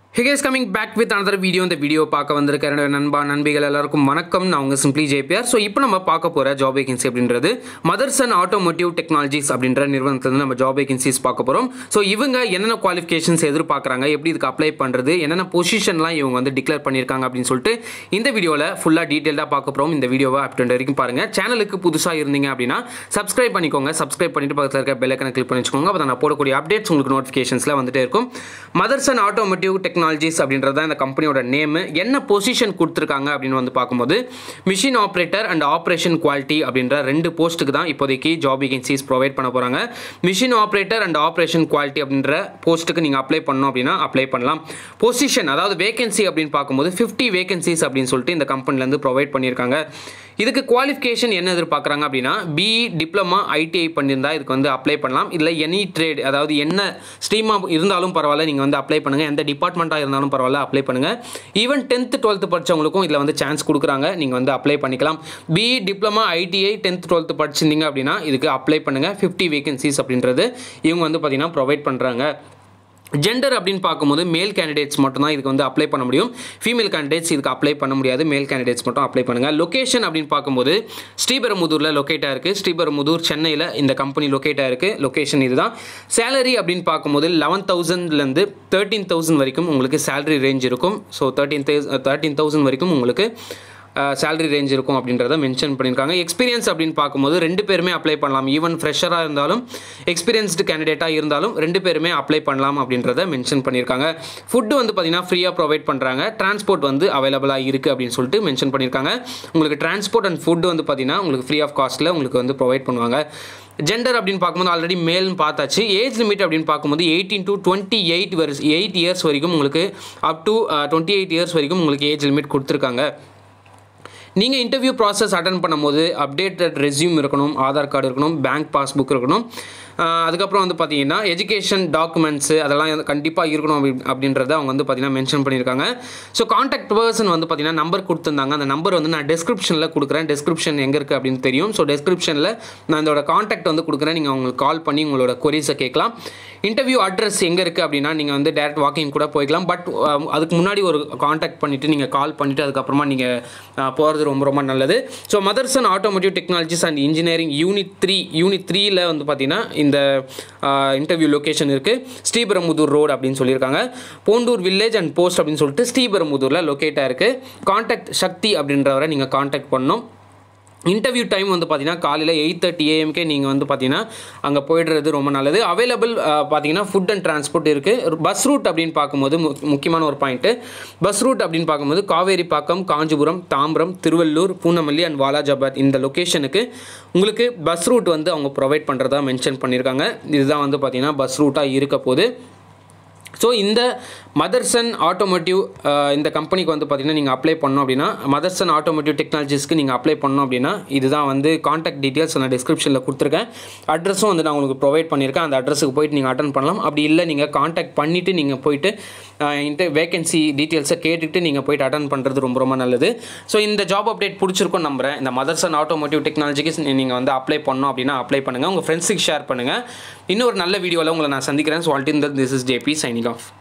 ஹிகேஸ் coming back with another video இந்த video பார்க்க வந்திருக்க என்னோட நண்பா நண்பிகள் எல்லாருக்கும் வணக்கம் நான் உங்கள் சிம்பிளி ஜேபிஆர் ஸோ இப்போ நம்ம பார்க்க போகிற ஜாப் வேகன்சி அப்படின்றது மதர்ஸ் அண்ட் ஆட்டோமோட்டிவ் டெக்னாலஜிஸ் அப்படின்ற நிறுவனத்துலேருந்து நம்ம ஜாப் வேகன்சிஸ் பார்க்க போகிறோம் ஸோ இவங்க என்னென்ன குவாலிஃபிகேஷன்ஸ் எதிர்பார்க்குறாங்க எப்படி இதுக்கு அப்ளை பண்ணுறது என்னென்ன பொசிஷன்லாம் இவங்க வந்து டிக்ளேர் பண்ணியிருக்காங்க அப்படின்னு சொல்லிட்டு இந்த வீடியோவில் ஃபுல்லாக டீட்டெயிலாக பார்க்க போகிறோம் இந்த வீடியோவை அப் வரைக்கும் பாருங்கள் சேனலுக்கு புதுசாக இருந்தீங்க அப்படின்னா சப்ஸ்கிரைப் பண்ணிக்கோங்க சப்ஸ்கிரைப் பண்ணிட்டு பக்கத்தில் இருக்க பெல் ஐக்கனை கிளிக் பண்ணி வச்சுக்கோங்க அப்போ நான் போடக்கூடிய அப்டேட்ஸ் உங்களுக்கு நோட்டிஃபிகேஷன்ஸில் வந்துட்டே இருக்கும் மதர்ஸ் அண்ட் ஆட்டோமோட்டிவ் டெக்னாலஜிஸ் அப்படின்றது தான் இந்த கம்பெனியோட நேமு என்ன பொசிஷன் கொடுத்துருக்காங்க அப்படின்னு வந்து பார்க்கும்போது machine operator and operation quality அப்படின்ற ரெண்டு போஸ்ட்டுக்கு தான் இப்போதைக்கு ஜாப் வேகன்சிஸ் ப்ரொவைட் பண்ண போகிறாங்க machine operator and operation quality அப்படின்ற போஸ்ட்டுக்கு நீங்கள் அப்ளை பண்ணணும் அப்படின்னா அப்ளை பண்ணலாம் பொசிஷன் அதாவது வேகன்சி அப்படின்னு பார்க்கும்போது ஃபிஃப்டி வேகன்சிஸ் அப்படின்னு சொல்லிட்டு இந்த கம்பெனிலேருந்து ப்ரொவைட் பண்ணியிருக்காங்க இதுக்கு குவாலிஃபிகேஷன் என்ன எதிர்பார்க்குறாங்க அப்படின்னா பிஇ டிப்ளமா ஐடிஐ பண்ணியிருந்தா இதுக்கு வந்து அப்ளை பண்ணலாம் இல்லை எனி ட்ரேட் அதாவது என்ன ஸ்ட்ரீமாக இருந்தாலும் பரவாயில்ல நீங்கள் வந்து அப்ளை பண்ணுங்கள் எந்த டிபார்ட்மெண்ட்டாக இருந்தாலும் பரவாயில்ல அப்ளை பண்ணுங்கள் ஈவன் டென்த்து டுவெல்த்து படித்தவங்களுக்கும் இதில் வந்து சான்ஸ் கொடுக்குறாங்க நீங்கள் வந்து அப்ளை பண்ணிக்கலாம் BE diploma ITI tenth twelfth படிச்சிருந்தீங்க அப்படின்னா இதுக்கு அப்ளை பண்ணுங்கள் ஃபிஃப்டி வேகன்சிஸ் அப்படின்றது இவங்க வந்து பார்த்திங்கன்னா ப்ரொவைட் பண்ணுறாங்க ஜெண்டர் அப்படின்னு பார்க்கும்போது மேல் கேண்டிடேட்ஸ் மட்டும் தான் இதுக்கு வந்து அப்ளை பண்ண முடியும் ஃபீமேல் கேண்டிடேட்ஸ் இதுக்கு அப்ளை பண்ண முடியாது மேல் கேண்டிடேட்ஸ் மட்டும் அப்ளை பண்ணுங்கள் லொக்கேஷன் அப்படின்னு பார்க்கும்போது ஸ்ரீபெரும்புதூரில் லொக்கேட் ஆயிருக்கு ஸ்ரீபெரும்புதூர் சென்னையில் இந்த கம்பெனி லொக்கேட் ஆயிருக்கு லொக்கேஷன் இதுதான் சேலரி அப்படின்னு பார்க்கும்போது லெவன் தௌசண்ட்லேருந்து தேர்ட்டீன் தௌசண்ட் வரைக்கும் உங்களுக்கு சேலரி ரேஞ்ச் இருக்கும் ஸோ தேர்ட்டீன் தேர்ட்டீன் தௌசண்ட் வரைக்கும் உங்களுக்கு சேலரி ரேஞ்ச் இருக்கும் அப்படின்றத மென்ஷன் பண்ணியிருக்காங்க எக்ஸ்பீரியன்ஸ் அப்படின்னு பார்க்கும்போது ரெண்டு பேருமே அப்ளை பண்ணலாம் ஈவன் ஃப்ரெஷராக இருந்தாலும் எக்ஸ்பீரியன்ஸ்டு கேண்டிடேட்டாக இருந்தாலும் ரெண்டு பேருமே அப்ளை பண்ணலாம் அப்படின்றத மென்ஷன் பண்ணியிருக்காங்க ஃபுட்டு வந்து பார்த்திங்கன்னா ஃப்ரீயாக ப்ரொவைட் பண்ணுறாங்க டிரான்ஸ்போர்ட் வந்து அவைலபிளாக இருக்குது அப்படின்னு சொல்லிட்டு மென்ஷன் பண்ணியிருக்காங்க உங்களுக்கு டிரான்ஸ்போர்ட் அண்ட் ஃபுட்டு வந்து பார்த்திங்கன்னா உங்களுக்கு ஃப்ரீ ஆஃப் காஸ்ட்டில் உங்களுக்கு வந்து ப்ரொவைட் பண்ணுவாங்க ஜெண்டர் அப்படின்னு பார்க்கும்போது ஆல்ரெடி மேல்னு பார்த்தாச்சு ஏஜ் லிமிட் அப்படின்னு பார்க்கும்போது எயிட்டீன் டு டுவெண்ட்டி எயிட் வர்ஸ் எயிட் இயர்ஸ் வரைக்கும் உங்களுக்கு up to twenty eight years வரைக்கும் உங்களுக்கு ஏஜ் லிமிட் கொடுத்துருக்காங்க நீங்கள் இன்டர்வியூ ப்ராசஸ் அட்டன் பண்ணும்போது அப்டேட்டட் ரெஸ்யூம் இருக்கணும் ஆதார் கார்டு இருக்கணும் பேங்க் பாஸ்புக் இருக்கணும் அதுக்கப்புறம் வந்து பார்த்தீங்கன்னா எஜுகேஷன் டாக்குமெண்ட்ஸு அதெல்லாம் கண்டிப்பாக இருக்கணும் அப்படி அப்படின்றத அவங்க வந்து பார்த்தீங்கன்னா மென்ஷன் பண்ணியிருக்காங்க ஸோ காண்டாக்ட் பர்சன் வந்து பார்த்தீங்கன்னா நம்பர் கொடுத்துருந்தாங்க அந்த நம்பர் வந்து நான் டெஸ்கிரிப்ஷனில் கொடுக்குறேன் டெஸ்கிரிப்ஷன் எங்கே இருக்குது அப்படின்னு தெரியும் ஸோ டெஸ்கிரிப்ஷனில் நான் இதோட காண்டாக்ட் வந்து கொடுக்குறேன் நீங்கள் அவங்களுக்கு கால் பண்ணி உங்களோட கொரிஸை கேட்கலாம் இன்டர்வியூ அட்ரஸ் எங்கே இருக்குது அப்படின்னா நீங்கள் வந்து டேரக்ட் வாக்கிங் கூட போய்க்கலாம் பட் அதுக்கு முன்னாடி ஒரு காண்டாக்ட் பண்ணிவிட்டு நீங்கள் கால் பண்ணிவிட்டு அதுக்கப்புறமா நீங்கள் போகிறது ரொம்ப ரொம்ப நல்லது so Motherson automotive technologies and engineering unit three unit த்ரீயில் வந்து பார்த்தீங்கன்னா இந்த இன்டர்வியூ லொக்கேஷன் இருக்குது ஸ்ரீபெரும்புதூர் ரோடு அப்படின்னு சொல்லியிருக்காங்க போண்டூர் வில்லேஜ் அண்ட் போஸ்ட் அப்படின்னு சொல்லிட்டு ஸ்ரீபெரும்புதூரில் லொக்கேட் ஆயிருக்கு காண்டாக்ட் சக்தி அப்படின்றவரை நீங்கள் காண்டாக்ட் பண்ணணும் இன்டர்வியூ டைம் வந்து பார்த்தீங்கன்னா காலையில் எயிட் தேர்ட்டி ஏஎம்கே நீங்கள் வந்து பார்த்தீங்கன்னா அங்கே போயிடுறது ரொம்ப நல்லது அவைலபிள் பார்த்தீங்கன்னா ஃபுட் அண்ட் டிரான்ஸ்போர்ட் இருக்குது பஸ் ரூட் அப்படின்னு பார்க்கும்போது முக்கியமான ஒரு பாயிண்ட்டு பஸ் ரூட் அப்படின்னு பார்க்கும்போது காவேரிப்பாக்கம் காஞ்சிபுரம் தாம்பரம் திருவள்ளூர் பூனமல்லி அண்ட் வாலாஜாபாத் இந்த லொக்கேஷனுக்கு உங்களுக்கு பஸ் ரூட் வந்து அவங்க ப்ரொவைட் பண்ணுறதா மென்ஷன் பண்ணியிருக்காங்க இதுதான் வந்து பார்த்தீங்கன்னா பஸ் ரூட்டாக இருக்க போது ஸோ இந்த மதர்சன் ஆட்டோமோட்டிவ் இந்த கம்பெனிக்கு வந்து பார்த்தீங்கன்னா நீங்கள் அப்ளை பண்ணோம் அப்படின்னா மதர்சன் ஆட்டோமோட்டிவ் டெக்னாலஜிஸ்க்கு நீங்கள் அப்ளை பண்ணோம் அப்படின்னா இதுதான் வந்து காண்டாக்ட் டீட்டெயில்ஸ் நான் டிஸ்கிரிப்ஷனில் கொடுத்துருக்கேன் அட்ரஸும் வந்து நான் உங்களுக்கு ப்ரொவைட் பண்ணியிருக்கேன் அந்த அட்ரஸுக்கு போயிட்டு நீங்கள் அட்டன் பண்ணலாம் அப்படி இல்லை நீங்கள் காண்டாக்ட் பண்ணிவிட்டு நீங்கள் போயிட்டு இந்த வேகன்சி டீட்டெயில்ஸை கேட்டுட்டு நீங்கள் போயிட்டு அட்டன் பண்ணுறது ரொம்ப ரொம்ப நல்லது ஸோ இந்த ஜாப் அப்டேட் பிடிச்சிருக்கும் நம்புறேன் இந்த மதர்சன் ஆட்டோமோட்டிவ் டெக்னாலஜிக்கு நீங்கள் வந்து அப்ளை பண்ணோம் அப்படின்னா அப்ளை பண்ணுங்கள் உங்கள் ஃப்ரெண்ட்ஸுக்கு ஷேர் பண்ணுங்கள் இன்னொரு நல்ல வீடியோவில் உங்களை நான் சந்திக்கிறேன் ஸோ அல்டின் this is JP signing of